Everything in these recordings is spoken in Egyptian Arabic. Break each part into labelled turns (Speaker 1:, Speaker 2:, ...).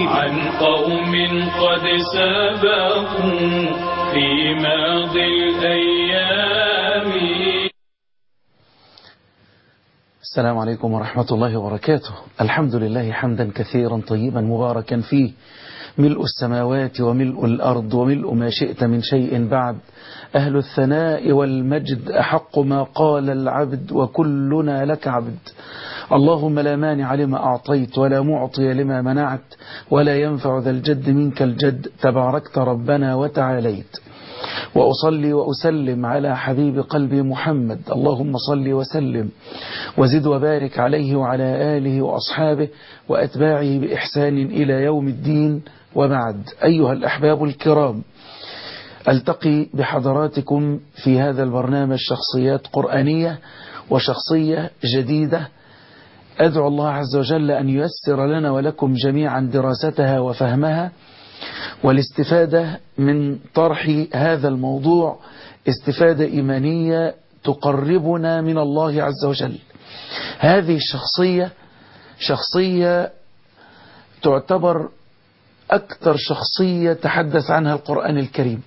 Speaker 1: عن قوم قد سبقوا في ماضي الأيام
Speaker 2: السلام عليكم ورحمة الله وبركاته الحمد لله حمدا كثيرا طيبا مباركا فيه ملء السماوات وملء الأرض وملء ما شئت من شيء بعد أهل الثناء والمجد أحق ما قال العبد وكلنا لك عبد اللهم لا مانع لما أعطيت ولا معطي لما منعت ولا ينفع ذا الجد منك الجد تباركت ربنا وتعاليت وأصلي وأسلم على حبيب قلبي محمد اللهم صل وسلم وزد وبارك عليه وعلى آله وأصحابه وأتباعه بإحسان إلى يوم الدين وبعد أيها الأحباب الكرام ألتقي بحضراتكم في هذا البرنامج شخصيات قرآنية وشخصية جديدة أدعو الله عز وجل أن ييسر لنا ولكم جميعا دراستها وفهمها والاستفادة من طرح هذا الموضوع استفادة إيمانية تقربنا من الله عز وجل هذه الشخصية شخصية تعتبر أكثر شخصية تحدث عنها القرآن الكريم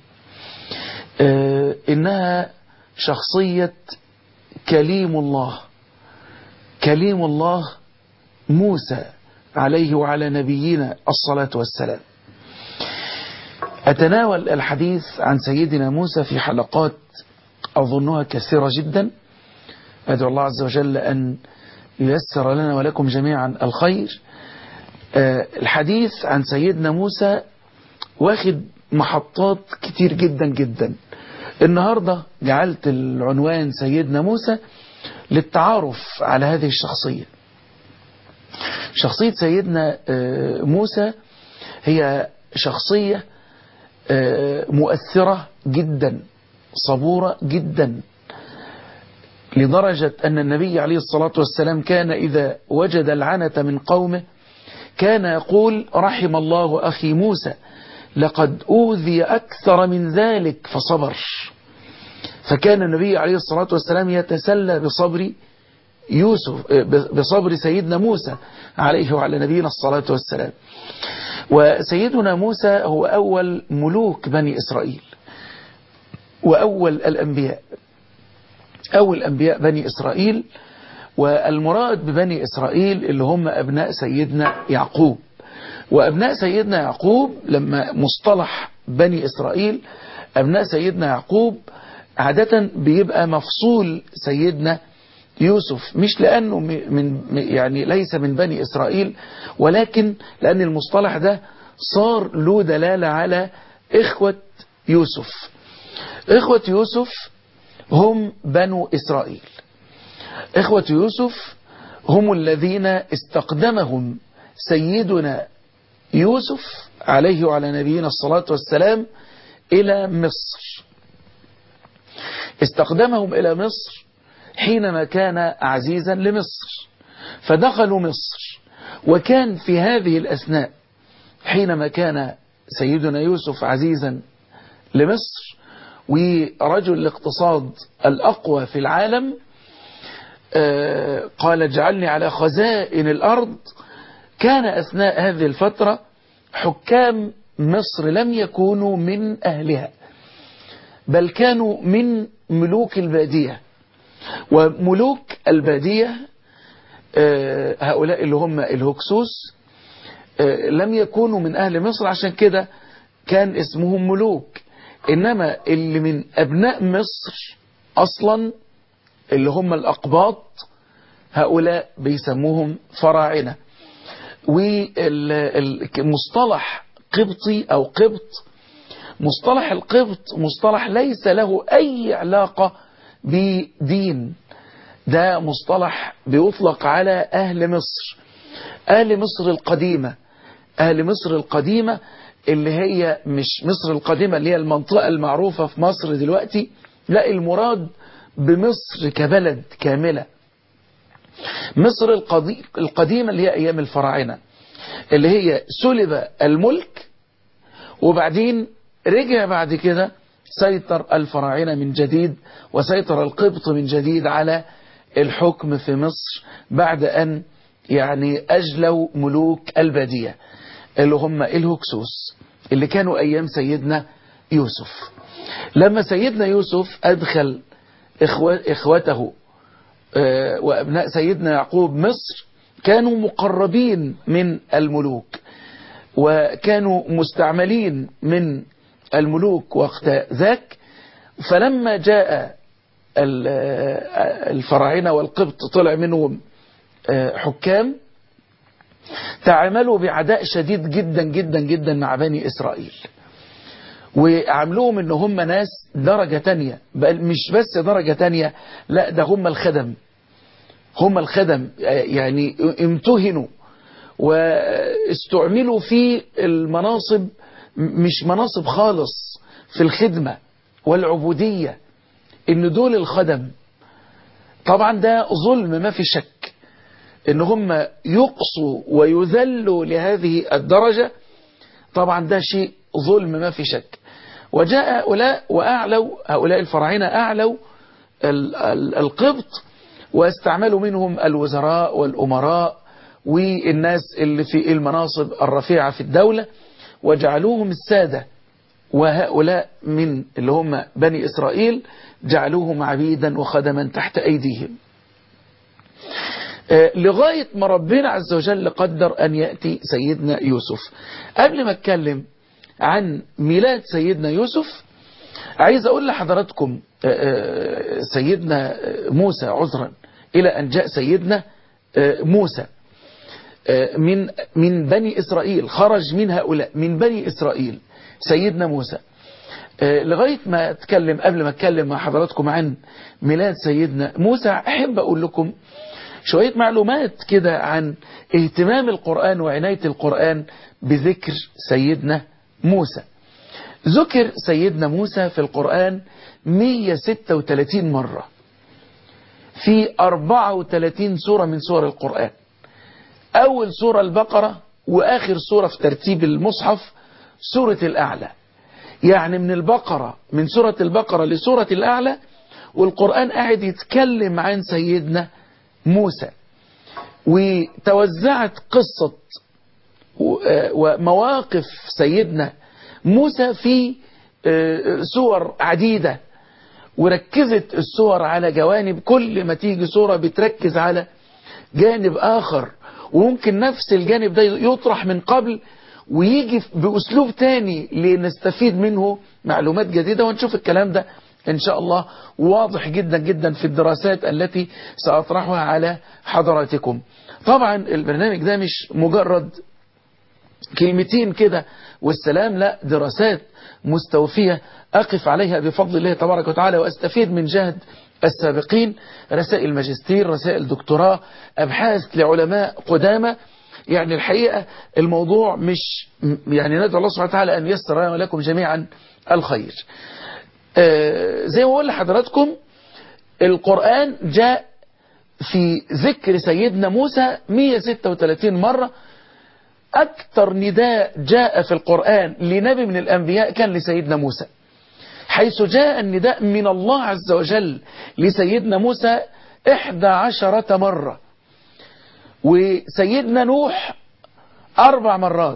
Speaker 2: إنها شخصية كليم الله كليم الله موسى عليه وعلى نبينا الصلاة والسلام أتناول الحديث عن سيدنا موسى في حلقات أظنها كثيرة جدا أدعو الله عز وجل أن ييسر لنا ولكم جميعا الخير الحديث عن سيدنا موسى واخد محطات كتير جدا جدا النهاردة جعلت العنوان سيدنا موسى للتعارف على هذه الشخصية شخصية سيدنا موسى هي شخصية مؤثرة جدا صبورة جدا لدرجة أن النبي عليه الصلاة والسلام كان إذا وجد العنة من قومه كان يقول رحم الله أخي موسى لقد أوذي أكثر من ذلك فصبر فكان النبي عليه الصلاة والسلام يتسلى بصبر يوسف بصبر سيدنا موسى عليه وعلى نبينا الصلاة والسلام وسيدنا موسى هو أول ملوك بني إسرائيل وأول الأنبياء أول أنبياء بني إسرائيل والمراد ببني إسرائيل اللي هم أبناء سيدنا يعقوب وأبناء سيدنا يعقوب لما مصطلح بني إسرائيل أبناء سيدنا يعقوب عادة بيبقى مفصول سيدنا يوسف مش لأنه من يعني ليس من بني إسرائيل ولكن لأن المصطلح ده صار له دلالة على إخوة يوسف إخوة يوسف هم بنو إسرائيل إخوة يوسف هم الذين استقدمهم سيدنا يوسف عليه وعلى نبينا الصلاة والسلام إلى مصر استقدمهم إلى مصر حينما كان عزيزا لمصر فدخلوا مصر وكان في هذه الأثناء حينما كان سيدنا يوسف عزيزا لمصر ورجل الاقتصاد الأقوى في العالم قال اجعلني على خزائن الأرض كان أثناء هذه الفترة حكام مصر لم يكونوا من أهلها بل كانوا من ملوك البادية وملوك البادية هؤلاء اللي هم الهكسوس لم يكونوا من أهل مصر عشان كده كان اسمهم ملوك إنما اللي من أبناء مصر أصلا اللي هم الأقباط هؤلاء بيسموهم فراعنة والمصطلح قبطي أو قبط مصطلح القبط مصطلح ليس له أي علاقة بدين ده مصطلح بيطلق على أهل مصر أهل مصر القديمة أهل مصر القديمة اللي هي مش مصر القديمة اللي هي المنطقة المعروفة في مصر دلوقتي لا المراد بمصر كبلد كاملة مصر القديمة اللي هي أيام الفراعنة اللي هي سلب الملك وبعدين رجع بعد كده سيطر الفراعنة من جديد وسيطر القبط من جديد على الحكم في مصر بعد أن يعني أجلوا ملوك البادية اللي هم الهكسوس اللي كانوا أيام سيدنا يوسف لما سيدنا يوسف أدخل إخوته وأبناء سيدنا يعقوب مصر كانوا مقربين من الملوك وكانوا مستعملين من الملوك وقت ذاك فلما جاء الفراعنة والقبط طلع منهم حكام تعاملوا بعداء شديد جدا جدا جدا مع بني إسرائيل وعاملوهم ان هم ناس درجة تانية بل مش بس درجة تانية لا ده هم الخدم هم الخدم يعني امتهنوا واستعملوا في المناصب مش مناصب خالص في الخدمة والعبودية ان دول الخدم طبعا ده ظلم ما في شك ان هم يقصوا ويذلوا لهذه الدرجة طبعا ده شيء ظلم ما في شك وجاء هؤلاء وأعلوا هؤلاء الفراعنة أعلوا القبط واستعملوا منهم الوزراء والأمراء والناس اللي في المناصب الرفيعة في الدولة وجعلوهم السادة وهؤلاء من اللي هم بني إسرائيل جعلوهم عبيدا وخدما تحت أيديهم لغاية ما ربنا عز وجل قدر أن يأتي سيدنا يوسف قبل ما اتكلم عن ميلاد سيدنا يوسف عايز أقول لحضراتكم سيدنا موسى عذرا إلى أن جاء سيدنا موسى من من بني إسرائيل خرج من هؤلاء من بني إسرائيل سيدنا موسى لغاية ما أتكلم قبل ما أتكلم مع حضراتكم عن ميلاد سيدنا موسى أحب أقول لكم شوية معلومات كده عن اهتمام القرآن وعناية القرآن بذكر سيدنا موسى ذكر سيدنا موسى في القرآن 136 مرة في 34 سورة من سور القرآن أول سورة البقرة وآخر سورة في ترتيب المصحف سورة الأعلى يعني من البقرة من سورة البقرة لسورة الأعلى والقرآن قاعد يتكلم عن سيدنا موسى وتوزعت قصة ومواقف سيدنا موسى في سور عديدة وركزت السور على جوانب كل ما تيجي سورة بتركز على جانب آخر وممكن نفس الجانب ده يطرح من قبل ويجي بأسلوب تاني لنستفيد منه معلومات جديدة ونشوف الكلام ده إن شاء الله واضح جدا جدا في الدراسات التي سأطرحها على حضراتكم طبعا البرنامج ده مش مجرد كلمتين كده والسلام لا دراسات مستوفية أقف عليها بفضل الله تبارك وتعالى وأستفيد من جهد السابقين رسائل ماجستير رسائل دكتوراه أبحاث لعلماء قدامى يعني الحقيقة الموضوع مش يعني ندعو الله سبحانه وتعالى أن يسر لنا ولكم جميعا الخير آه زي ما بقول لحضراتكم القرآن جاء في ذكر سيدنا موسى 136 مرة أكثر نداء جاء في القرآن لنبي من الأنبياء كان لسيدنا موسى حيث جاء النداء من الله عز وجل لسيدنا موسى إحدى عشرة مرة وسيدنا نوح أربع مرات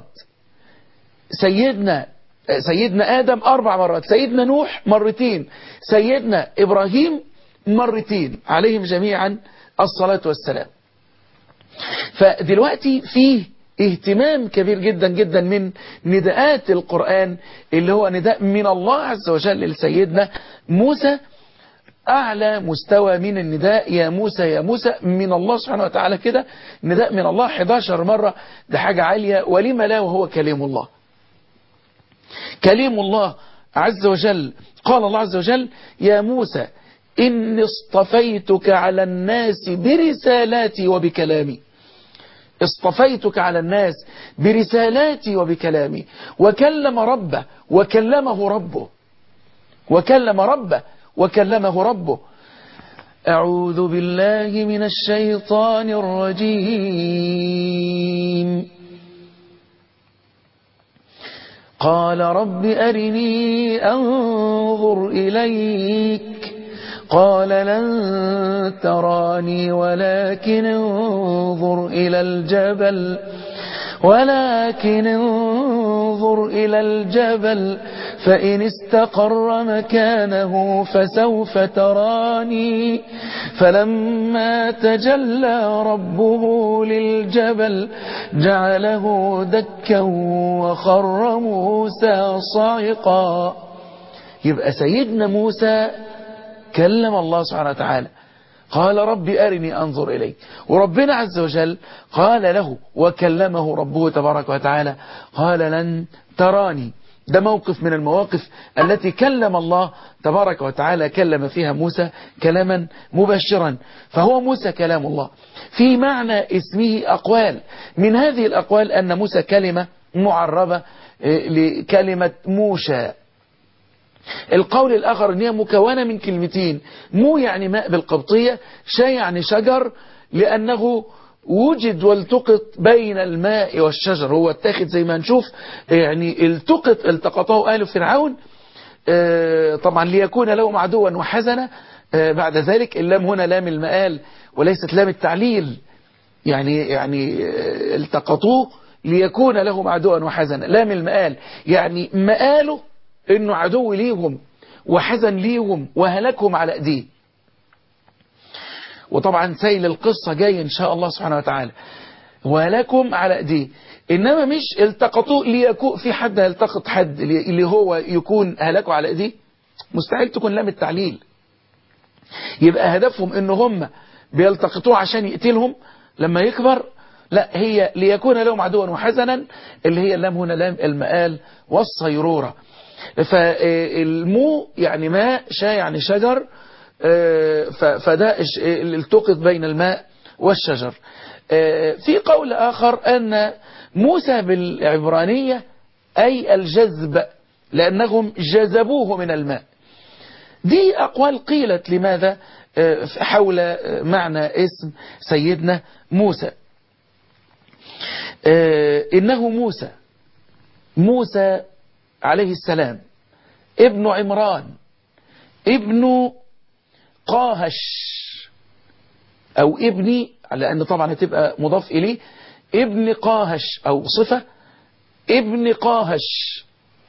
Speaker 2: سيدنا سيدنا آدم أربع مرات سيدنا نوح مرتين سيدنا إبراهيم مرتين عليهم جميعا الصلاة والسلام فدلوقتي فيه اهتمام كبير جدا جدا من نداءات القرآن اللي هو نداء من الله عز وجل لسيدنا موسى أعلى مستوى من النداء يا موسى يا موسى من الله سبحانه وتعالى كده نداء من الله 11 مرة ده حاجة عالية ولما لا وهو كلام الله كلام الله عز وجل قال الله عز وجل يا موسى إني اصطفيتك على الناس برسالاتي وبكلامي اصطفيتك على الناس برسالاتي وبكلامي وكلم ربه وكلمه ربه وكلم ربه وكلمه ربه أعوذ بالله من الشيطان الرجيم قال رب أرني أنظر إليك قال لن تراني ولكن انظر إلى الجبل ولكن انظر إلى الجبل فإن استقر مكانه فسوف تراني فلما تجلى ربه للجبل جعله دكا وخر موسى صعقا يبقى سيدنا موسى كلم الله سبحانه وتعالى قال رب أرني أنظر إليك وربنا عز وجل قال له وكلمه ربه تبارك وتعالى قال لن تراني ده موقف من المواقف التي كلم الله تبارك وتعالى كلم فيها موسى كلاما مبشرا فهو موسى كلام الله في معنى اسمه أقوال من هذه الأقوال أن موسى كلمة معربة لكلمة موشى القول الآخر أن هي مكونة من كلمتين مو يعني ماء بالقبطية شا يعني شجر لأنه وجد والتقط بين الماء والشجر هو اتاخد زي ما نشوف يعني التقط التقطه آل فرعون طبعا ليكون لهم عدوا وحزنا بعد ذلك اللام هنا لام المآل وليست لام التعليل يعني يعني التقطوه ليكون لهم عدوا وحزنا لام المآل يعني مآله انه عدو ليهم وحزن ليهم وهلكهم على ايديه وطبعا سيل القصة جاي ان شاء الله سبحانه وتعالى وهلكهم على ايديه انما مش التقطوه ليكون في حد يلتقط حد اللي هو يكون هلكه على ايديه مستحيل تكون لام التعليل يبقى هدفهم ان هم بيلتقطوه عشان يقتلهم لما يكبر لا هي ليكون لهم عدوا وحزنا اللي هي اللام هنا لام المآل والصيرورة فالمو يعني ماء شا يعني شجر فده التقط بين الماء والشجر في قول آخر أن موسى بالعبرانية أي الجذب لأنهم جذبوه من الماء دي أقوال قيلت لماذا حول معنى اسم سيدنا موسى إنه موسى موسى عليه السلام ابن عمران ابن قاهش أو ابني لأن طبعا هتبقى مضاف إليه ابن قاهش أو صفة ابن قاهش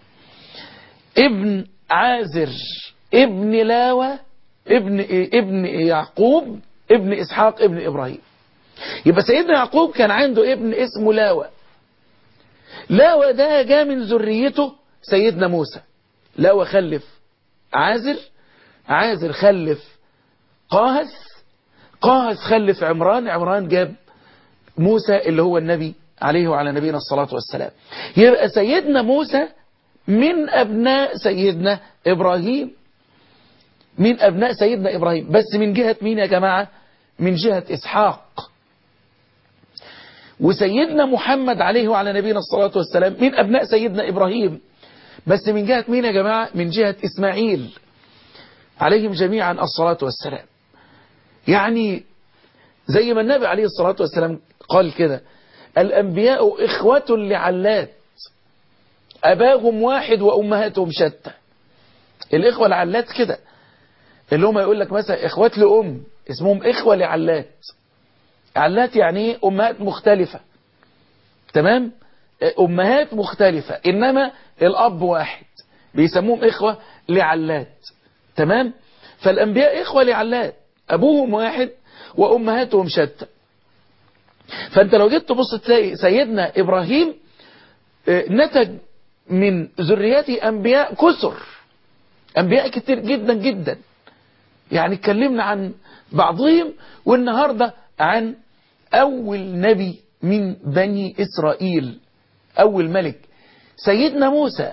Speaker 2: ابن عازر ابن لاوى ابن ابن يعقوب ابن إسحاق ابن إبراهيم يبقى سيدنا يعقوب كان عنده ابن اسمه لاوى لاوى ده جاء من ذريته سيدنا موسى لاوى خلف عازر عازر خلف قاهس قاهس خلف عمران عمران جاب موسى اللي هو النبي عليه وعلى نبينا الصلاة والسلام يبقى سيدنا موسى من أبناء سيدنا إبراهيم من أبناء سيدنا إبراهيم بس من جهة مين يا جماعة من جهة إسحاق وسيدنا محمد عليه وعلى نبينا الصلاة والسلام من أبناء سيدنا إبراهيم بس من جهة مين يا جماعة من جهة إسماعيل عليهم جميعا الصلاة والسلام يعني زي ما النبي عليه الصلاة والسلام قال كده الأنبياء إخوة لعلات أباهم واحد وأمهاتهم شتى الإخوة العلات كده اللي هم يقول لك مثلا إخوات لأم اسمهم إخوة لعلات علات يعني ايه أمهات مختلفة تمام أمهات مختلفة إنما الأب واحد بيسموهم إخوة لعلات تمام فالأنبياء إخوة لعلات أبوهم واحد وأمهاتهم شتى فأنت لو جيت تبص تلاقي سيدنا إبراهيم نتج من ذريته أنبياء كثر أنبياء كتير جدا جدا يعني اتكلمنا عن بعضهم والنهاردة عن أول نبي من بني إسرائيل أول ملك سيدنا موسى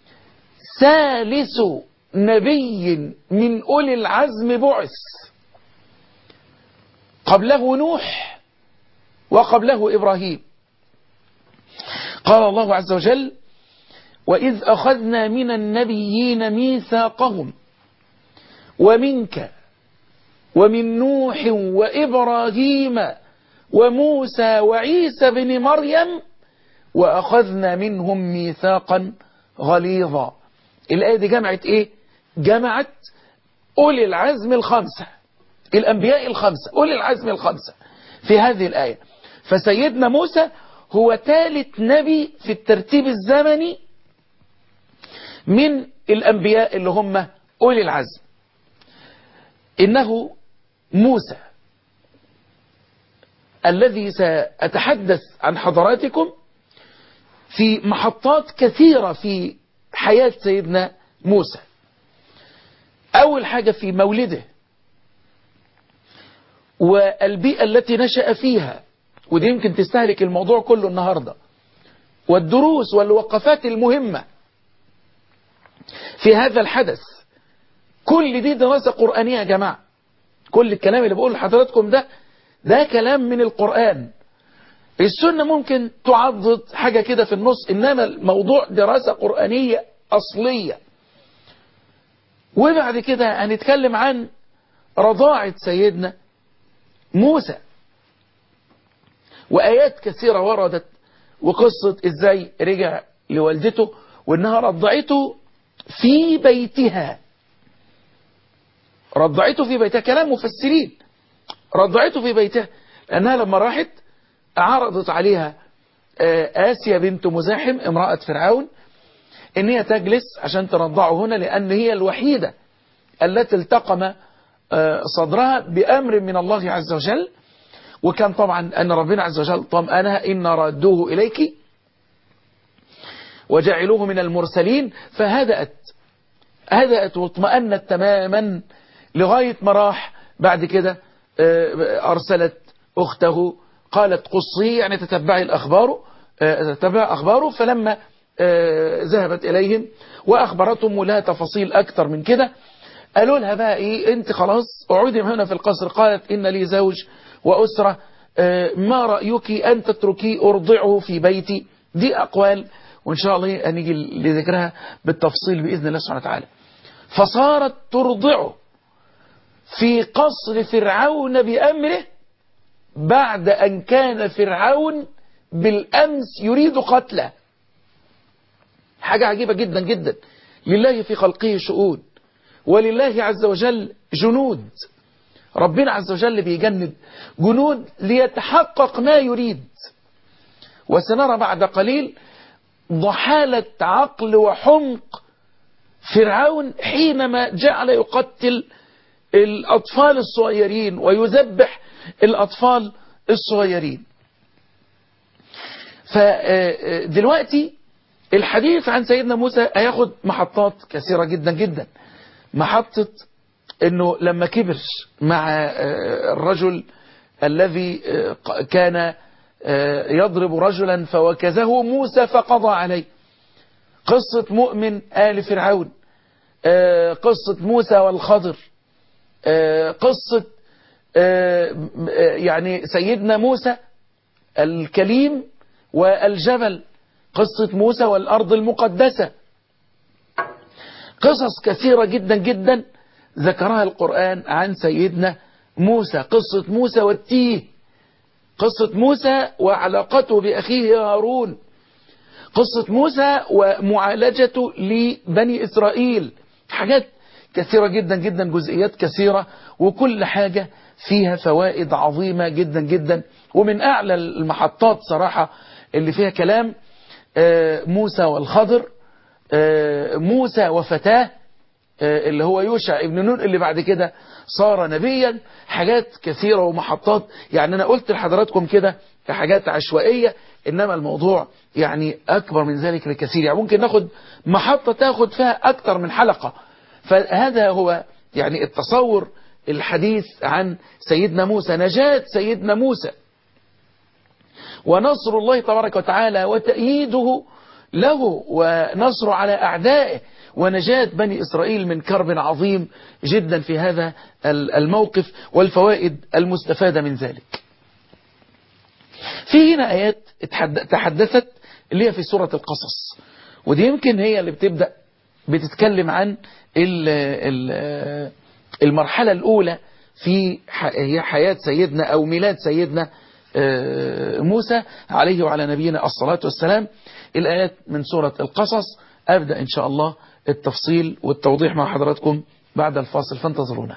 Speaker 2: ثالث نبي من أولي العزم بعث قبله نوح وقبله إبراهيم قال الله عز وجل وإذ أخذنا من النبيين ميثاقهم ومنك ومن نوح وإبراهيم وموسى وعيسى بن مريم وأخذنا منهم ميثاقا غليظا الآية دي جمعت إيه؟ جمعت أولي العزم الخمسة الأنبياء الخمسة أولي العزم الخمسة في هذه الآية فسيدنا موسى هو ثالث نبي في الترتيب الزمني من الأنبياء اللي هم أولي العزم إنه موسى الذي سأتحدث عن حضراتكم في محطات كثيرة في حياة سيدنا موسى أول حاجة في مولده والبيئة التي نشأ فيها ودي يمكن تستهلك الموضوع كله النهاردة والدروس والوقفات المهمة في هذا الحدث كل دي دراسة قرآنية يا جماعة كل الكلام اللي بقول لحضراتكم ده ده كلام من القرآن السنة ممكن تعضد حاجة كده في النص إنما الموضوع دراسة قرآنية أصلية وبعد كده هنتكلم عن رضاعة سيدنا موسى وآيات كثيرة وردت وقصة إزاي رجع لوالدته وإنها رضعته في بيتها رضعته في بيتها كلام مفسرين رضعته في بيتها لأنها لما راحت عرضت عليها آسيا بنت مزاحم امرأة فرعون ان هي تجلس عشان ترضعه هنا لأن هي الوحيدة التي التقم صدرها بأمر من الله عز وجل وكان طبعا أن ربنا عز وجل طمأنها إن ردوه إليك وجعلوه من المرسلين فهدأت هدأت واطمأنت تماما لغاية ما راح بعد كده أرسلت أخته قالت قصي يعني تتبعي الأخبار تتبع أخباره فلما ذهبت إليهم وأخبرتهم ولها تفاصيل أكتر من كده قالوا لها بقى إيه أنت خلاص اقعدي هنا في القصر قالت إن لي زوج وأسرة ما رأيك أن تتركي أرضعه في بيتي دي أقوال وإن شاء الله هنيجي لذكرها بالتفصيل بإذن الله سبحانه وتعالى فصارت ترضعه في قصر فرعون بأمره بعد أن كان فرعون بالأمس يريد قتله حاجة عجيبة جدا جدا لله في خلقه شؤون ولله عز وجل جنود ربنا عز وجل بيجند جنود ليتحقق ما يريد وسنرى بعد قليل ضحالة عقل وحمق فرعون حينما جعل يقتل الأطفال الصغيرين ويذبح الأطفال الصغيرين فدلوقتي الحديث عن سيدنا موسى هياخد محطات كثيرة جدا جدا محطة انه لما كبر مع الرجل الذي كان يضرب رجلا فوكزه موسى فقضى عليه قصة مؤمن آل فرعون قصة موسى والخضر قصة يعني سيدنا موسى الكليم والجبل قصة موسى والأرض المقدسة قصص كثيرة جدا جدا ذكرها القرآن عن سيدنا موسى قصة موسى والتيه قصة موسى وعلاقته بأخيه هارون قصة موسى ومعالجته لبني إسرائيل حاجات كثيرة جدا جدا جزئيات كثيرة وكل حاجة فيها فوائد عظيمة جدا جدا ومن أعلى المحطات صراحة اللي فيها كلام موسى والخضر موسى وفتاه اللي هو يوشع ابن نون اللي بعد كده صار نبيا حاجات كثيرة ومحطات يعني أنا قلت لحضراتكم كده كحاجات عشوائية إنما الموضوع يعني أكبر من ذلك بكثير يعني ممكن ناخد محطة تاخد فيها أكتر من حلقة فهذا هو يعني التصور الحديث عن سيدنا موسى نجاة سيدنا موسى ونصر الله تبارك وتعالى وتأييده له ونصر على أعدائه ونجاة بني إسرائيل من كرب عظيم جدا في هذا الموقف والفوائد المستفادة من ذلك في هنا آيات تحدثت اللي هي في سورة القصص ودي يمكن هي اللي بتبدأ بتتكلم عن المرحلة الأولى في حياة سيدنا أو ميلاد سيدنا موسى عليه وعلى نبينا الصلاة والسلام الآيات من سورة القصص أبدأ إن شاء الله التفصيل والتوضيح مع حضراتكم بعد الفاصل فانتظرونا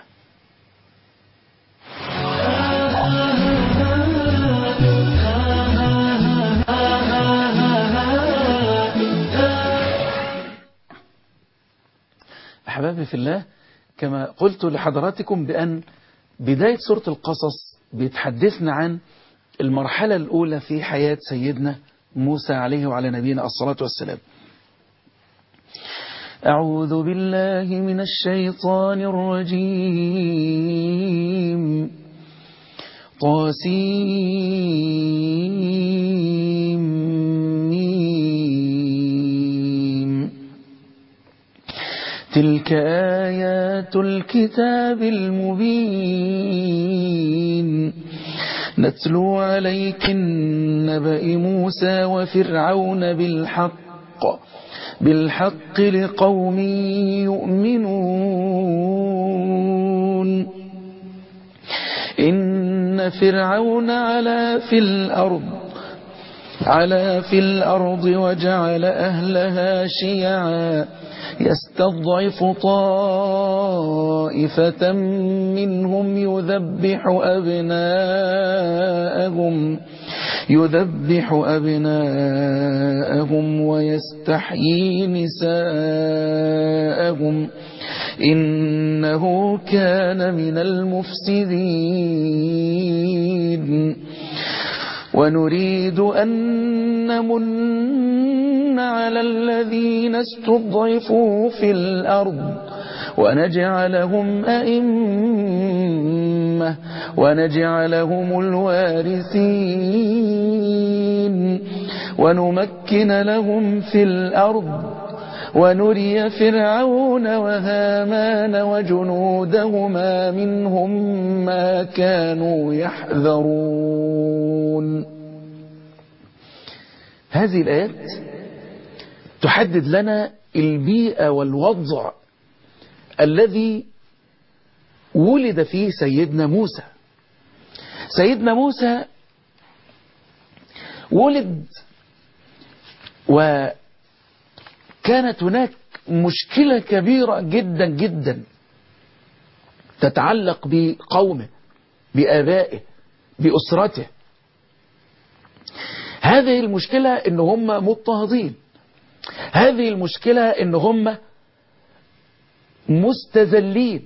Speaker 2: أحبابي في الله كما قلت لحضراتكم بأن بداية سورة القصص بيتحدثنا عن المرحلة الأولى في حياة سيدنا موسى عليه وعلى نبينا الصلاة والسلام أعوذ بالله من الشيطان الرجيم طاسيم تلك آيات الكتاب المبين نتلو عليك النبأ موسى وفرعون بالحق بالحق لقوم يؤمنون إن فرعون علا في الأرض علا في الأرض وجعل أهلها شيعا يستضعف طائفة منهم يذبح أبناءهم يذبح أبناءهم ويستحيي نساءهم إنه كان من المفسدين ونريد أن نمن على الذين استضعفوا في الأرض ونجعلهم أئمة ونجعلهم الوارثين ونمكن لهم في الأرض ونري فرعون وهامان وجنودهما منهم ما كانوا يحذرون هذه الآيات تحدد لنا البيئة والوضع الذي ولد فيه سيدنا موسى سيدنا موسى ولد وكانت هناك مشكلة كبيرة جدا جدا تتعلق بقومه بآبائه بأسرته هذه المشكلة ان هم مضطهدين هذه المشكلة ان هم مستذلين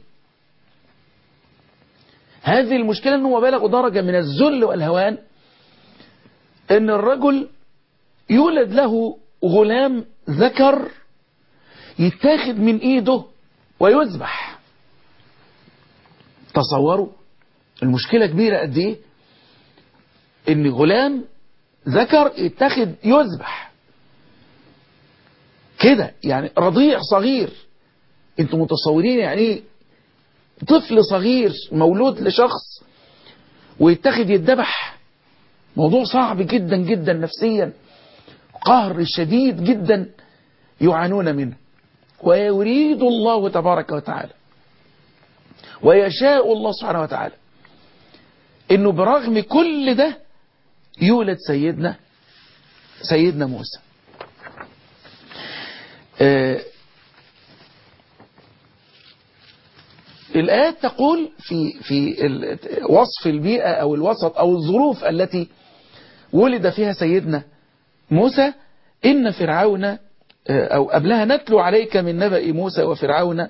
Speaker 2: هذه المشكلة انه بلغوا درجة من الذل والهوان ان الرجل يولد له غلام ذكر يتاخد من ايده ويذبح تصوروا المشكلة كبيرة قد ايه ان غلام ذكر يتاخد يذبح كده يعني رضيع صغير انتوا متصورين يعني ايه طفل صغير مولود لشخص ويتاخد يتذبح موضوع صعب جدا جدا نفسيا قهر شديد جدا يعانون منه ويريد الله تبارك وتعالى ويشاء الله سبحانه وتعالى انه برغم كل ده يولد سيدنا سيدنا موسى آه الآيات تقول في في وصف البيئة أو الوسط أو الظروف التي ولد فيها سيدنا موسى إن فرعون أو قبلها نتلو عليك من نبأ موسى وفرعون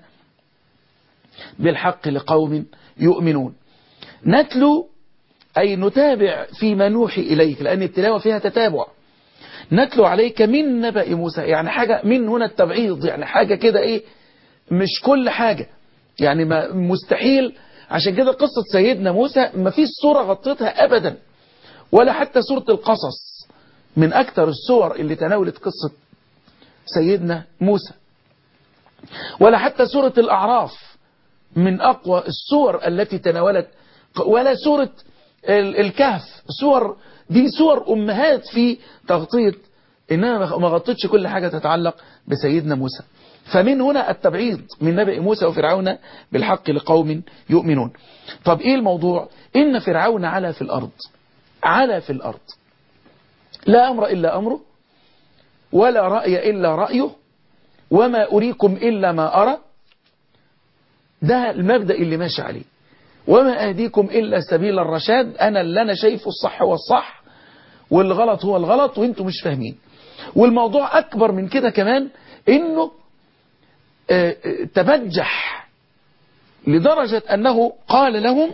Speaker 2: بالحق لقوم يؤمنون نتلو أي نتابع فيما نوحي إليك لأن التلاوة فيها تتابع نتلو عليك من نبأ موسى يعني حاجة من هنا التبعيض يعني حاجة كده إيه مش كل حاجة يعني ما مستحيل عشان كده قصة سيدنا موسى ما فيش صورة غطيتها أبدا ولا حتى سورة القصص من أكثر السور اللي تناولت قصة سيدنا موسى ولا حتى سورة الأعراف من أقوى السور التي تناولت ولا سورة الكهف سور دي سور أمهات في تغطية إنها ما غطتش كل حاجة تتعلق بسيدنا موسى فمن هنا التبعيض من نبأ موسى وفرعون بالحق لقوم يؤمنون طب إيه الموضوع إن فرعون علا في الأرض علا في الأرض لا أمر إلا أمره ولا رأي إلا رأيه وما أريكم إلا ما أرى ده المبدأ اللي ماشي عليه وما أهديكم إلا سبيل الرشاد أنا اللي أنا شايفه الصح هو الصح والغلط هو الغلط وانتم مش فاهمين والموضوع أكبر من كده كمان إنه تبجح لدرجة أنه قال لهم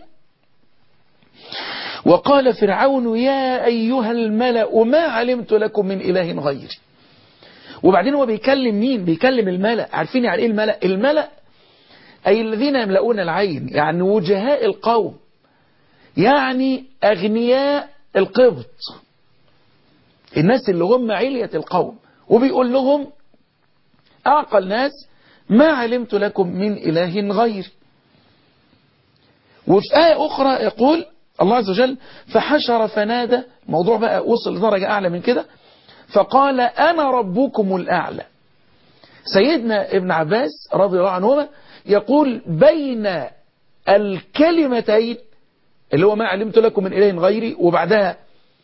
Speaker 2: وقال فرعون يا أيها الملأ ما علمت لكم من إله غيري وبعدين هو بيكلم مين بيكلم الملأ عارفين يعني إيه الملأ الملأ أي الذين يملؤون العين يعني وجهاء القوم يعني أغنياء القبط الناس اللي هم علية القوم وبيقول لهم أعقل ناس ما علمت لكم من إله غيري وفي آية أخرى يقول الله عز وجل فحشر فنادى موضوع بقى وصل لدرجة أعلى من كده فقال أنا ربكم الأعلى سيدنا ابن عباس رضي الله عنهما يقول بين الكلمتين اللي هو ما علمت لكم من إله غيري وبعدها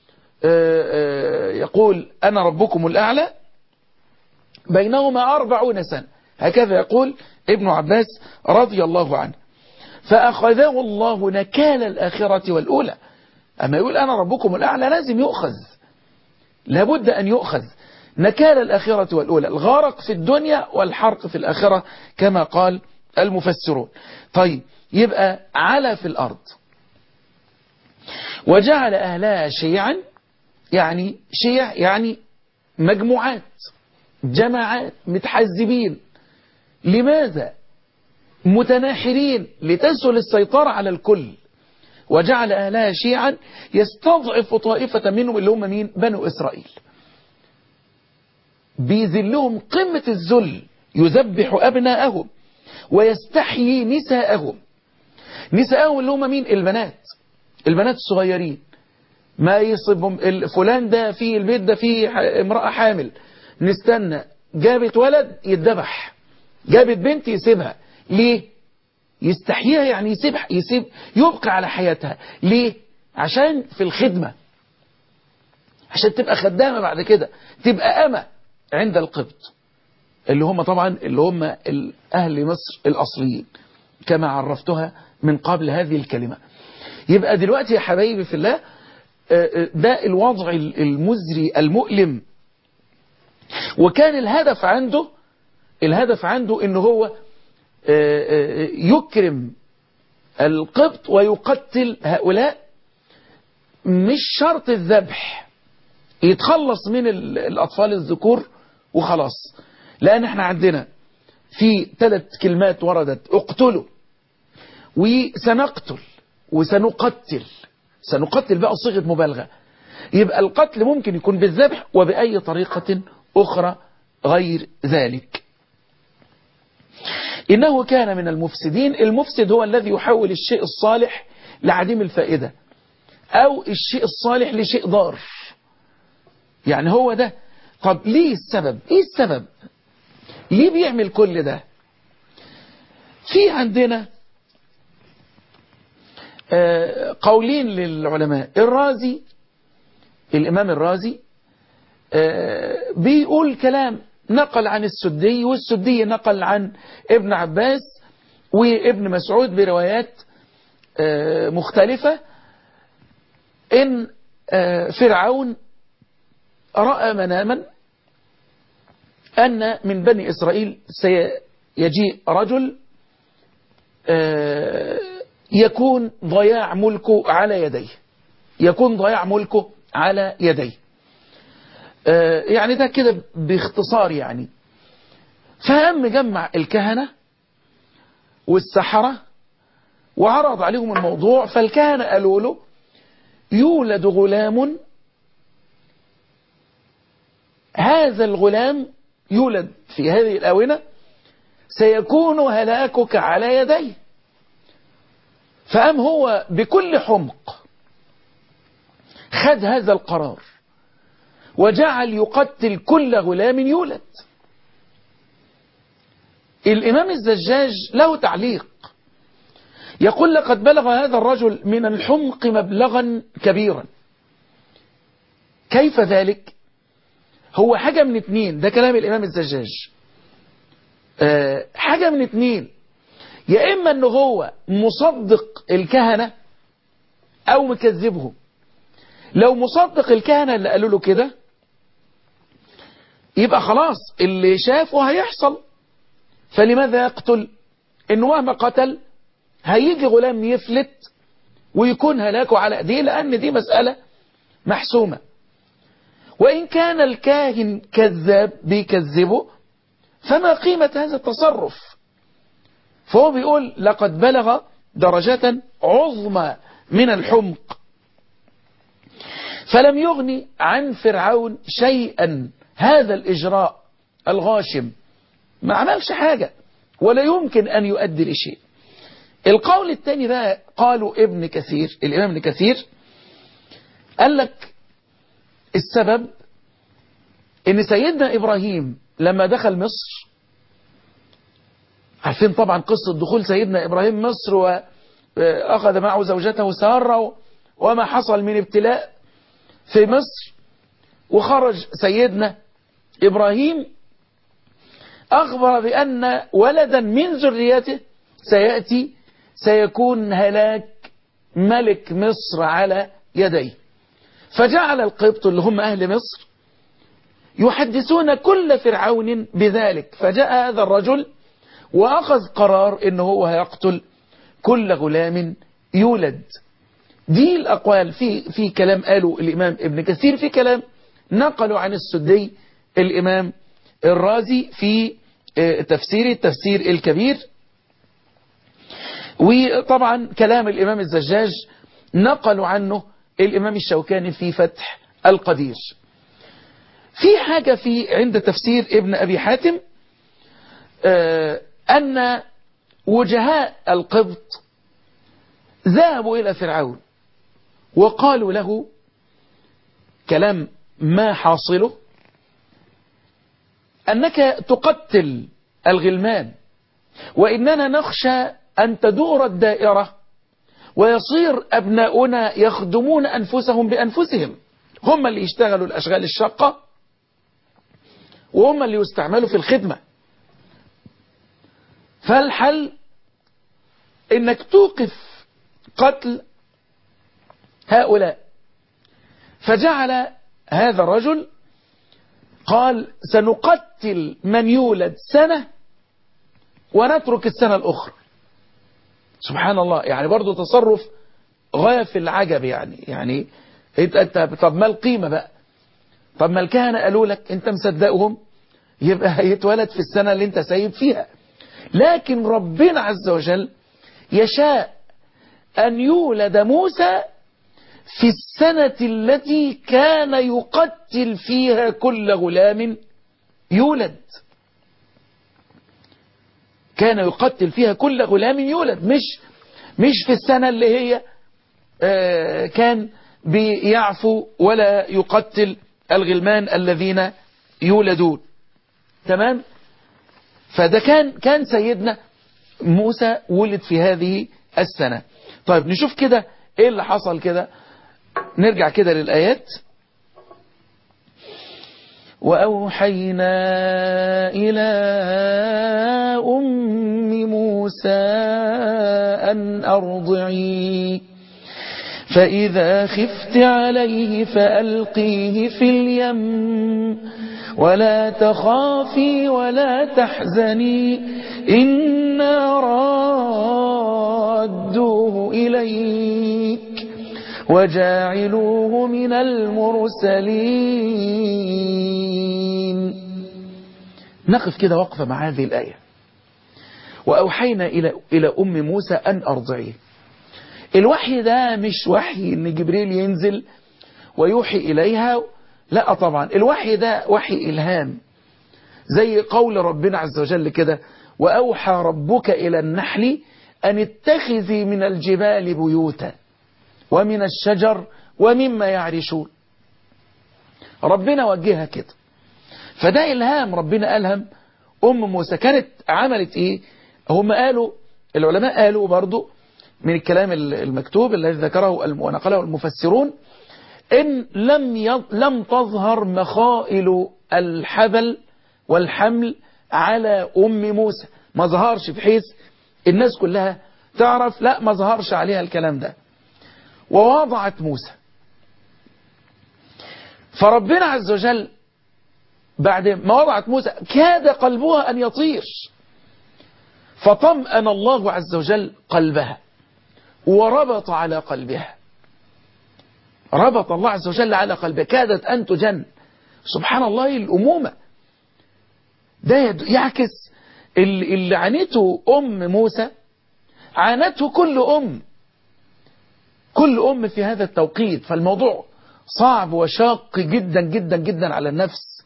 Speaker 2: يقول أنا ربكم الأعلى بينهما أربعون سنة هكذا يقول ابن عباس رضي الله عنه فأخذه الله نكال الآخرة والأولى أما يقول أنا ربكم الأعلى لازم يؤخذ لابد أن يؤخذ نكال الآخرة والأولى الغارق في الدنيا والحرق في الآخرة كما قال المفسرون طيب يبقى على في الأرض وجعل أهلها شيعا يعني شيع يعني مجموعات جماعات متحزبين لماذا متناحرين لتسهل السيطرة على الكل وجعل أهلها شيعا يستضعف طائفة منهم اللي هم مين بنو إسرائيل بيذلهم قمة الذل يذبح أبناءهم ويستحيي نساءهم نساءهم اللي هم مين البنات البنات الصغيرين ما يصيبهم فلان ده في البيت ده فيه امرأة حامل نستنى جابت ولد يتذبح جابت بنت يسيبها ليه يستحييها يعني يسيب يسيب يبقى على حياتها ليه عشان في الخدمة عشان تبقى خدامة بعد كده تبقى أمة عند القبط اللي هم طبعا اللي هم أهل مصر الأصليين كما عرفتها من قبل هذه الكلمة يبقى دلوقتي يا حبايبي في الله ده الوضع المزري المؤلم وكان الهدف عنده الهدف عنده ان هو يكرم القبط ويقتل هؤلاء مش شرط الذبح يتخلص من الأطفال الذكور وخلاص لأن احنا عندنا في ثلاث كلمات وردت اقتلوا وسنقتل وسنقتل سنقتل بقى صيغة مبالغة يبقى القتل ممكن يكون بالذبح وبأي طريقة أخرى غير ذلك إنه كان من المفسدين المفسد هو الذي يحول الشيء الصالح لعديم الفائدة أو الشيء الصالح لشيء ضار يعني هو ده طب ليه السبب ايه السبب ليه بيعمل كل ده في عندنا قولين للعلماء الرازي الإمام الرازي بيقول كلام نقل عن السدي والسدي نقل عن ابن عباس وابن مسعود بروايات مختلفة إن فرعون رأى مناما أن من بني إسرائيل سيجيء رجل يكون ضياع ملكه على يديه يكون ضياع ملكه على يديه يعني ده كده باختصار يعني فهم جمع الكهنة والسحرة وعرض عليهم الموضوع فالكهنة قالوا له يولد غلام هذا الغلام يولد في هذه الآونة سيكون هلاكك على يديه فقام هو بكل حمق خد هذا القرار وجعل يقتل كل غلام يولد الإمام الزجاج له تعليق يقول لقد بلغ هذا الرجل من الحمق مبلغا كبيرا كيف ذلك هو حاجة من اتنين ده كلام الإمام الزجاج أه حاجة من اتنين يا إما أنه هو مصدق الكهنة أو مكذبهم لو مصدق الكهنة اللي قالوا له كده يبقى خلاص اللي شافه هيحصل فلماذا يقتل إنه مهما قتل هيجي غلام يفلت ويكون هلاكه على ايديه لأن دي مسألة محسومة وإن كان الكاهن كذاب بيكذبه فما قيمة هذا التصرف فهو بيقول لقد بلغ درجة عظمى من الحمق فلم يغني عن فرعون شيئا هذا الإجراء الغاشم ما عملش حاجة ولا يمكن أن يؤدي لشيء القول الثاني بقى قالوا ابن كثير الإمام ابن كثير قال لك السبب ان سيدنا إبراهيم لما دخل مصر عارفين طبعا قصة دخول سيدنا إبراهيم مصر وأخذ معه زوجته سارة وما حصل من ابتلاء في مصر وخرج سيدنا إبراهيم أخبر بأن ولدا من ذريته سيأتي سيكون هلاك ملك مصر على يديه فجعل القبط اللي هم أهل مصر يحدثون كل فرعون بذلك فجاء هذا الرجل وأخذ قرار إنه هو هيقتل كل غلام يولد دي الأقوال في في كلام قاله الإمام ابن كثير في كلام نقلوا عن السدي الإمام الرازي في تفسير التفسير الكبير وطبعا كلام الإمام الزجاج نقلوا عنه الإمام الشوكاني في فتح القدير في حاجة في عند تفسير ابن أبي حاتم أن وجهاء القبط ذهبوا إلى فرعون وقالوا له كلام ما حاصله أنك تقتل الغلمان وإننا نخشى أن تدور الدائرة ويصير أبناؤنا يخدمون أنفسهم بأنفسهم هم اللي يشتغلوا الأشغال الشاقة وهم اللي يستعملوا في الخدمة فالحل انك توقف قتل هؤلاء فجعل هذا الرجل قال سنقتل من يولد سنة ونترك السنة الأخرى سبحان الله يعني برضو تصرف غاية في العجب يعني يعني انت, انت طب ما القيمة بقى طب ما الكهنة قالوا لك انت مصدقهم يبقى هيتولد في السنة اللي انت سايب فيها لكن ربنا عز وجل يشاء أن يولد موسى في السنة التي كان يقتل فيها كل غلام يولد كان يقتل فيها كل غلام يولد مش مش في السنة اللي هي آه كان بيعفو ولا يقتل الغلمان الذين يولدون تمام فده كان كان سيدنا موسى ولد في هذه السنة طيب نشوف كده ايه اللي حصل كده نرجع كده للآيات وأوحينا إلى أم موسى أن أرضعي فإذا خفت عليه فألقيه في اليم ولا تخافي ولا تحزني إنا رادوه إليك وجاعلوه من المرسلين نقف كده وقفة مع هذه الآية وأوحينا إلى, إلى أم موسى أن أرضعيه الوحي ده مش وحي ان جبريل ينزل ويوحي إليها لا طبعا الوحي ده وحي إلهام زي قول ربنا عز وجل كده وأوحى ربك إلى النحل أن اتخذي من الجبال بيوتا ومن الشجر ومما يعرشون ربنا وجهها كده فده إلهام ربنا ألهم أم موسى كانت عملت إيه هم قالوا العلماء قالوا برضو من الكلام المكتوب الذي ذكره ونقله المفسرون إن لم لم تظهر مخائل الحبل والحمل على أم موسى ما ظهرش بحيث الناس كلها تعرف لا ما ظهرش عليها الكلام ده ووضعت موسى فربنا عز وجل بعد ما وضعت موسى كاد قلبها أن يطير فطمأن الله عز وجل قلبها وربط على قلبها ربط الله عز وجل على قلبها كادت أن تجن سبحان الله الأمومة ده يعكس اللي عانته أم موسى عانته كل أم كل أم في هذا التوقيت فالموضوع صعب وشاق جدا جدا جدا على النفس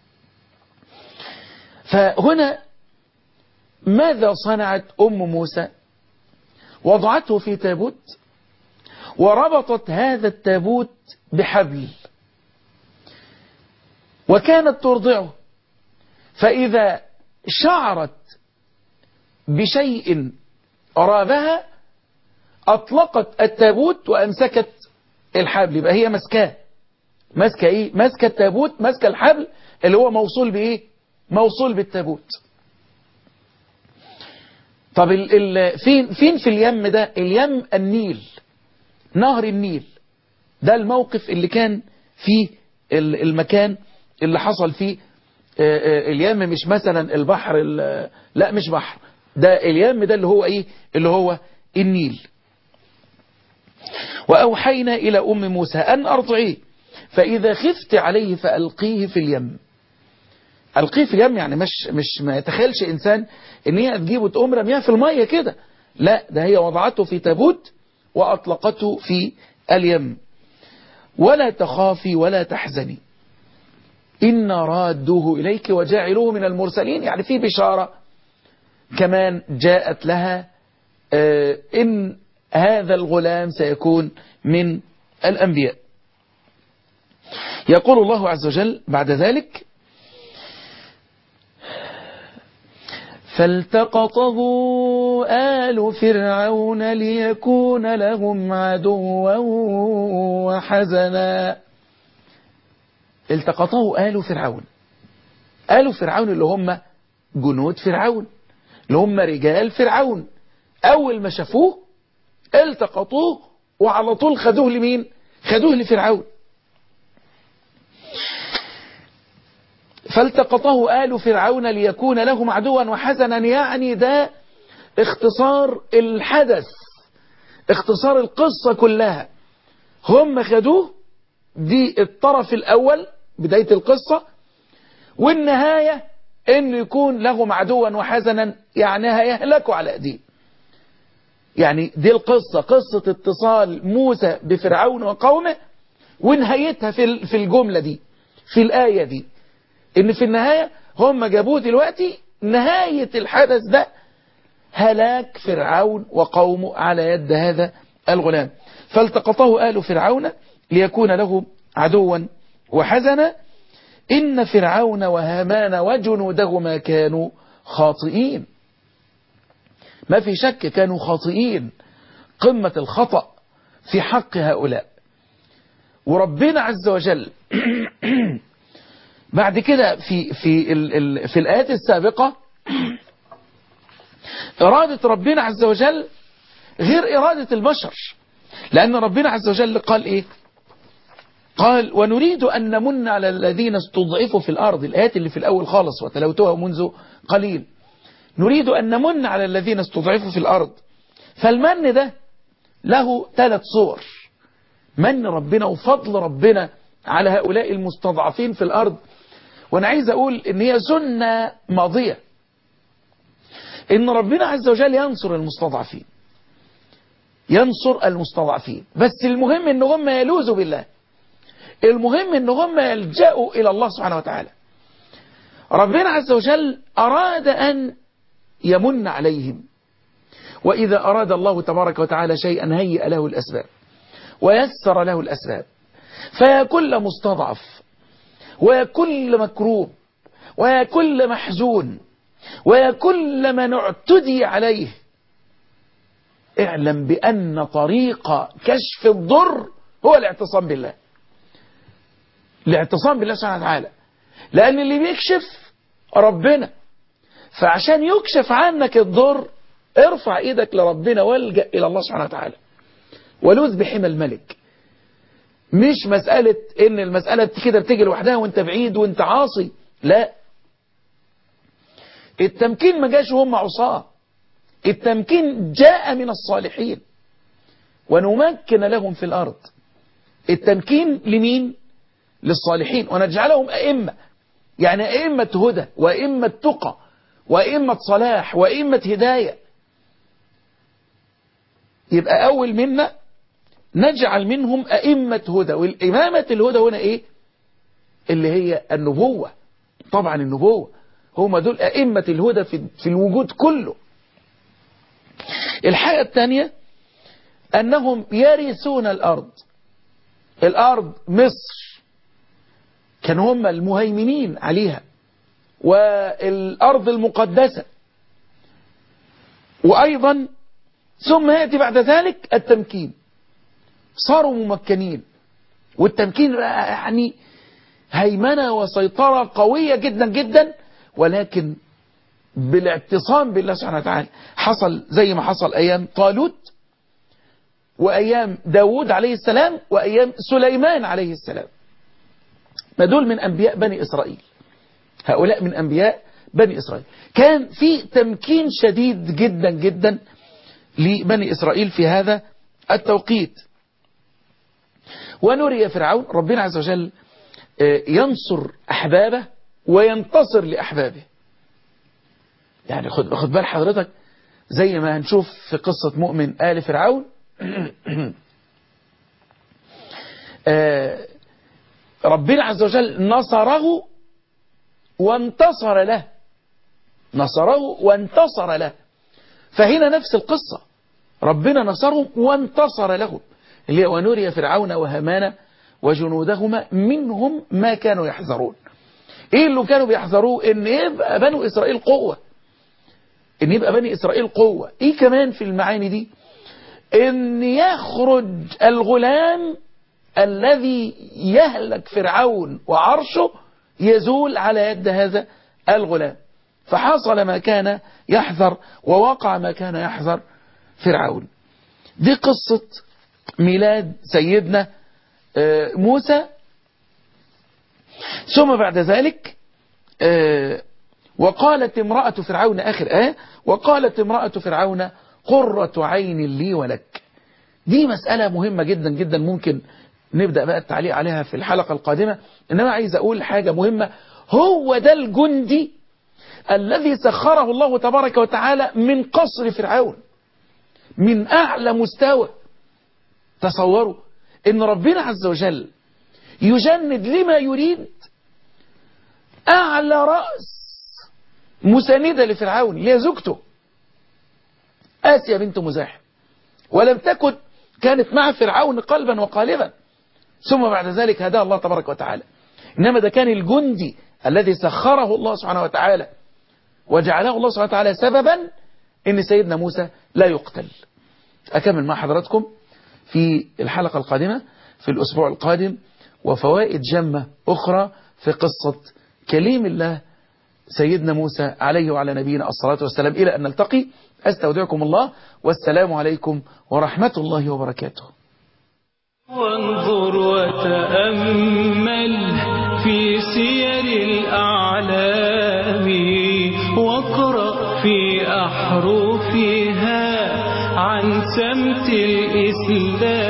Speaker 2: فهنا ماذا صنعت أم موسى وضعته في تابوت وربطت هذا التابوت بحبل وكانت ترضعه فإذا شعرت بشيء رابها أطلقت التابوت وأمسكت الحبل يبقى هي مسكاه ماسكه ايه ماسكه التابوت ماسكه الحبل اللي هو موصول بايه موصول بالتابوت طب ال ال فين فين في اليم ده اليم النيل نهر النيل ده الموقف اللي كان فيه المكان اللي حصل فيه اليم مش مثلا البحر لا مش بحر ده اليم ده اللي هو ايه اللي هو النيل وأوحينا إلى أم موسى أن أرضعيه فإذا خفت عليه فألقيه في اليم ألقيه في اليم يعني مش, مش ما يتخيلش إنسان إن هي تجيبه تقوم رميها في المية كده لا ده هي وضعته في تابوت وأطلقته في اليم ولا تخافي ولا تحزني إن رادوه إليك وجاعلوه من المرسلين يعني في بشارة كمان جاءت لها إن هذا الغلام سيكون من الأنبياء يقول الله عز وجل بعد ذلك فالتقطه آل فرعون ليكون لهم عدوا وحزنا التقطه آل فرعون آل فرعون اللي هم جنود فرعون اللي هم رجال فرعون أول ما شافوه التقطوه وعلى طول خدوه لمين خدوه لفرعون فالتقطه آل فرعون ليكون لهم عدوا وحزنا يعني ده اختصار الحدث اختصار القصة كلها هم خدوه دي الطرف الأول بداية القصة والنهاية انه يكون لهم عدوا وحزنا يعني هيهلكوا على ايديه يعني دي القصة قصة اتصال موسى بفرعون وقومه ونهايتها في في الجملة دي في الآية دي ان في النهاية هم جابوه دلوقتي نهاية الحدث ده هلاك فرعون وقومه على يد هذا الغلام فالتقطه آل فرعون ليكون له عدوا وحزنا إن فرعون وهامان وجنودهما كانوا خاطئين ما في شك كانوا خاطئين قمة الخطأ في حق هؤلاء وربنا عز وجل بعد كده في في ال ال في الآيات السابقة إرادة ربنا عز وجل غير إرادة البشر لأن ربنا عز وجل قال إيه قال ونريد أن نمن على الذين استضعفوا في الأرض الآيات اللي في الأول خالص وتلوتها منذ قليل نريد أن نمن على الذين استضعفوا في الأرض فالمن ده له ثلاث صور من ربنا وفضل ربنا على هؤلاء المستضعفين في الأرض وأنا عايز أقول إن هي سنة ماضية إن ربنا عز وجل ينصر المستضعفين ينصر المستضعفين بس المهم إن هم يلوذوا بالله المهم إن هم يلجأوا إلى الله سبحانه وتعالى ربنا عز وجل أراد أن يمن عليهم وإذا أراد الله تبارك وتعالى شيئا هيئ له الأسباب ويسر له الأسباب فيا كل مستضعف ويا كل مكروب ويا كل محزون ويا كل من اعتدي عليه اعلم بأن طريق كشف الضر هو الاعتصام بالله الاعتصام بالله سبحانه وتعالى لأن اللي بيكشف ربنا فعشان يكشف عنك الضر ارفع ايدك لربنا والجأ إلى الله سبحانه وتعالى ولوذ بحمى الملك مش مسألة ان المسألة كده بتيجي لوحدها وانت بعيد وانت عاصي لا التمكين ما جاش وهم عصاه التمكين جاء من الصالحين ونمكن لهم في الأرض التمكين لمين للصالحين ونجعلهم أئمة يعني أئمة هدى وأئمة تقى وأئمة صلاح وأئمة هداية يبقى أول منا نجعل منهم أئمة هدى والإمامة الهدى هنا إيه اللي هي النبوة طبعا النبوة هم دول أئمة الهدى في, في الوجود كله الحاجة الثانية أنهم يرثون الأرض الأرض مصر كانوا هم المهيمنين عليها والأرض المقدسة وأيضا ثم يأتي بعد ذلك التمكين صاروا ممكنين والتمكين يعني هيمنة وسيطرة قوية جدا جدا ولكن بالاعتصام بالله سبحانه وتعالى حصل زي ما حصل أيام طالوت وأيام داود عليه السلام وأيام سليمان عليه السلام ما دول من أنبياء بني إسرائيل هؤلاء من أنبياء بني إسرائيل كان في تمكين شديد جدا جدا لبني إسرائيل في هذا التوقيت ونري فرعون ربنا عز وجل ينصر أحبابه وينتصر لأحبابه يعني خد, خد بال حضرتك زي ما هنشوف في قصة مؤمن آل فرعون ربنا عز وجل نصره وانتصر له نصره وانتصر له فهنا نفس القصة ربنا نصرهم وانتصر لهم اللي هي ونري فرعون وهامان وجنودهما منهم ما كانوا يحذرون ايه اللي كانوا بيحذروه ان يبقى بنو اسرائيل قوة ان يبقى بني اسرائيل قوة ايه كمان في المعاني دي ان يخرج الغلام الذي يهلك فرعون وعرشه يزول على يد هذا الغلام فحصل ما كان يحذر ووقع ما كان يحذر فرعون دي قصة ميلاد سيدنا موسى ثم بعد ذلك وقالت امرأة فرعون آخر آية وقالت امرأة فرعون قرة عين لي ولك دي مسألة مهمة جدا جدا ممكن نبدأ بقى التعليق عليها في الحلقة القادمة إنما عايز أقول حاجة مهمة هو ده الجندي الذي سخره الله تبارك وتعالى من قصر فرعون من أعلى مستوى تصوروا إن ربنا عز وجل يجند لما يريد أعلى رأس مساندة لفرعون اللي هي زوجته آسيا بنت مزاحم ولم تكن كانت مع فرعون قلبا وقالبا ثم بعد ذلك هداه الله تبارك وتعالى إنما ده كان الجندي الذي سخره الله سبحانه وتعالى وجعله الله سبحانه وتعالى سببا ان سيدنا موسى لا يقتل أكمل مع حضراتكم في الحلقة القادمة في الأسبوع القادم وفوائد جمة أخرى في قصة كليم الله سيدنا موسى عليه وعلى نبينا الصلاة والسلام إلى أن نلتقي أستودعكم الله والسلام عليكم ورحمة الله وبركاته
Speaker 1: وانظر وتأمل في سير الأعلام واقرأ في أحرفها عن سمت الإسلام